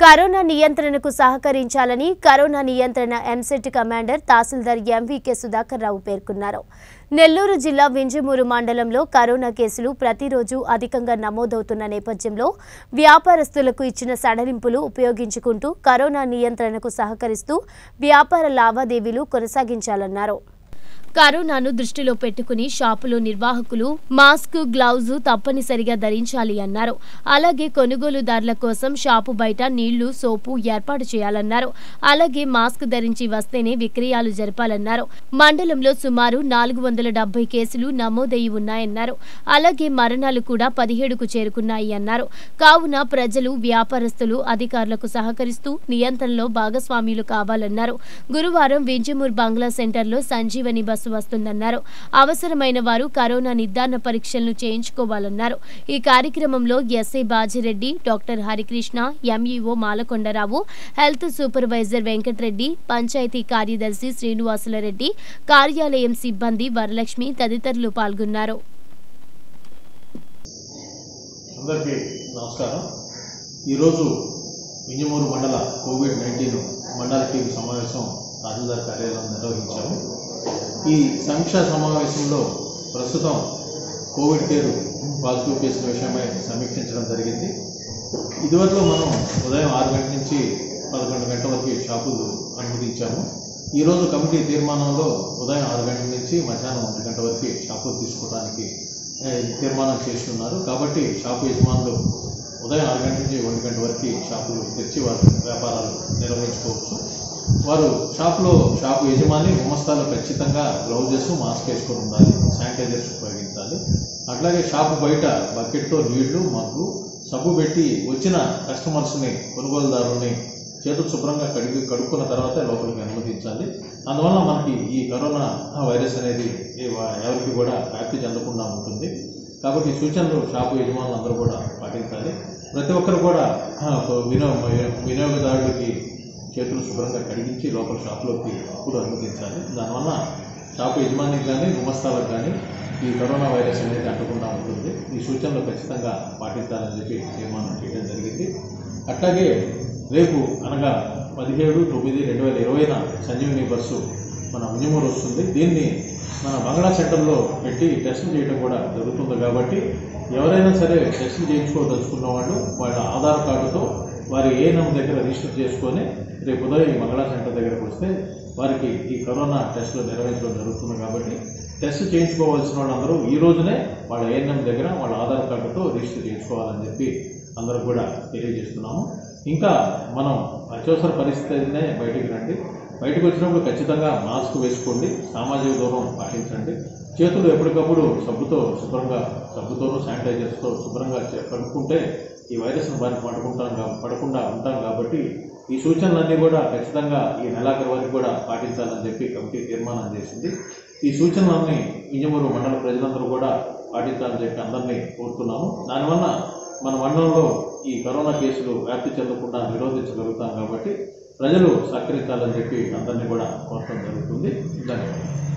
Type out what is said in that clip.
corona నియంత్రణకు సహకరించాలని corona నియంత్రణ ఎంసెట్ కమాండర్ తహసీల్దార్ ఎంవీకే సుధాకర్ రావు పేర్కొన్నారు నెల్లూరు జిల్లా వింజమూరు మండలంలో కరోనా కేసులు ప్రతిరోజు అధికంగా నమోదవుతున్న నేపథ్యంలో వ్యాపారస్తులకు ఇచ్చిన సడలింపులు ఉపయోగించుకుంటూ కరోనా నియంత్రణకు సహకరిస్తూ వ్యాపార లావాదేవీలు కొనసాగించాలన్నారు కరోనాను దృష్టిలో పెట్టుకుని షాపులో నిర్వాహకులు మాస్క్ గ్లౌజ్ తప్పనిసరిగా ధరించాలి అన్నారు అలాగే కొనుగోలుదారుల కోసం షాపు బయట నీళ్లు సోపు ఏర్పాటు చేయాలన్నారు అలాగే మాస్క్ ధరించి వస్తేనే విక్రయాలు జరపాలన్నారు మండలంలో సుమారు నాలుగు వందల డెబ్బై కేసులు నమోదయ్యి ఉన్నాయన్నారు అలాగే మరణాలు కూడా పదిహేడుకు చేరుకున్నాయి అన్నారు కావున ప్రజలు వ్యాపారస్తులు అధికారులకు సహకరిస్తూ నియంత్రణలో భాగస్వామ్యులు కావాలన్నారు గురువారం వింజమూర్ బంగ్లా సెంటర్లో సంజీవని బస్సు వస్తుందన్నారు అవసరమైన వారు కరోనా నిర్ధారణ పరీక్షలను చేయించుకోవాలన్నారు ఈ కార్యక్రమంలో SI Bajireddy doctor Harikrishna MEO Malakondarao health supervisor Venkatareddy panchayat కార్యదర్శి శ్రీనివాసులరెడ్డి కార్యాలయం సిబ్బంది వరలక్ష్మి తదితరులు పాల్గొన్నారు అందరికీ నమస్కారం ఈరోజు వింజమూరు మండల కోవిడ్ నైన్టీన్ మండల టీం సమావేశం తహసీల్దార్ కార్యాలయం నిర్వహించాము ఈ సమీక్షా సమావేశంలో ప్రస్తుతం కోవిడ్ కేర్ పాజిటివ్ కేసుల విషయమై సమీక్షించడం జరిగింది ఇదివరకు మనం ఉదయం ఆరు గంటల నుంచి పదకొండు గంటల వరకు షాపులు అనుమతించాము ఈరోజు కమిటీ తీర్మానంలో ఉదయం ఆరు గంటల నుంచి మధ్యాహ్నం ఒంటి గంట వరకు షాపులు తీసుకోవడానికి ఏ, తీర్మానం చేస్తున్నారు కాబట్టి షాపు యజమానులు ఉదయం ఆరు గంటల నుంచి ఒంటి గంట వరకు షాపులు తెచ్చి వారి వ్యాపారాలు నిర్వహించుకోవచ్చు వారు షాపులో షాపు యజమాని గుమస్తాలో ఖచ్చితంగా గ్లౌజెస్ మాస్క్ వేసుకొని ఉండాలి శానిటైజర్స్ ఉపయోగించాలి అట్లాగే షాపు బయట బకెట్తో నీళ్లు మగ్గు సబ్బు పెట్టి వచ్చిన కస్టమర్స్ని కొనుగోలుదారుల్ని చేతులు శుభ్రంగా కడిగి కడుక్కున్న తర్వాత లోపలికి అనుమతించాలి అందువల్ల మనకి ఈ కరోనా వైరస్ అనేది ఏ వా- ఎవరికి కూడా వ్యాప్తి చెందకుండా ఉంటుంది కాబట్టి ఈ సూచనలు షాపు యజమానులు అందరూ కూడా పాటించాలి ప్రతి ఒక్కరు కూడా ఆ, వినియోగ వినియోగదారుడికి చేతులు శుభ్రంగా కడిగించి లోపల షాపులోకి అప్పుడు అనుమతించాలి దానివల్ల షాపు యజమానికి కానీ గుమస్తాలకు కానీ ఈ కరోనా వైరస్ అనేది అంటకుండా ఉంటుంది ఈ సూచనలు ఖచ్చితంగా పాటించాలని చెప్పి తీర్మానం చేయడం జరిగింది అట్లాగే రేపు అనగా పదిహేడు తొమ్మిది రెండు వేల ఇరవైన సంజీవిని బస్సు మన వింజమూరు వస్తుంది దీన్ని మన బంగ్లా సెంటర్లో పెట్టి టెస్టులు చేయడం కూడా జరుగుతుంది కాబట్టి ఎవరైనా సరే టెస్టులు చేయించుకోదలుచుకున్న వాళ్ళు వాళ్ళ ఆధార్ కార్డుతో వారి ఏ నంబర్ దగ్గర రిజిస్టర్ చేసుకొని రేపు ఉదయం ఈ మంగళా సెంటర్ దగ్గరకు వస్తే వారికి ఈ కరోనా టెస్టులు నిర్వహించడం జరుగుతుంది కాబట్టి టెస్ట్ చేయించుకోవాల్సిన వాళ్ళందరూ ఈ రోజునే వాళ్ళ ఏఎన్ఎం దగ్గర వాళ్ళ ఆధార్ కార్డుతో రిజిస్టర్ చేయించుకోవాలని చెప్పి అందరూ కూడా తెలియజేస్తున్నాము ఇంకా మనం అత్యవసర పరిస్థితినే బయటికి రండి బయటకు వచ్చినప్పుడు ఖచ్చితంగా మాస్క్ వేసుకోండి సామాజిక దూరం పాటించండి చేతులు ఎప్పటికప్పుడు సబ్బుతో శుభ్రంగా సబ్బుతోనూ శానిటైజర్స్తో శుభ్రంగా చే- కడుక్కుంటే ఈ వైరస్ను బారి పడుకుంటాం కా- పడకుండా ఉంటాం కాబట్టి ఈ సూచనలన్నీ కూడా ఖచ్చితంగా ఈ నెలాఖరు వరకు కూడా పాటించాలని చెప్పి కమిటీ తీర్మానం చేసింది ఈ సూచనలన్నీ ఇంజమూరు మండల ప్రజలందరూ కూడా పాటించాలని చెప్పి అందరినీ కోరుతున్నాము దానివల్ల మన మండలంలో ఈ కరోనా కేసులు వ్యాప్తి చెందకుండా నిరోధించగలుగుతాం కాబట్టి ప్రజలు సహకరించాలని చెప్పి అందరినీ కూడా కోరటం జరుగుతుంది ధన్యవాదాలు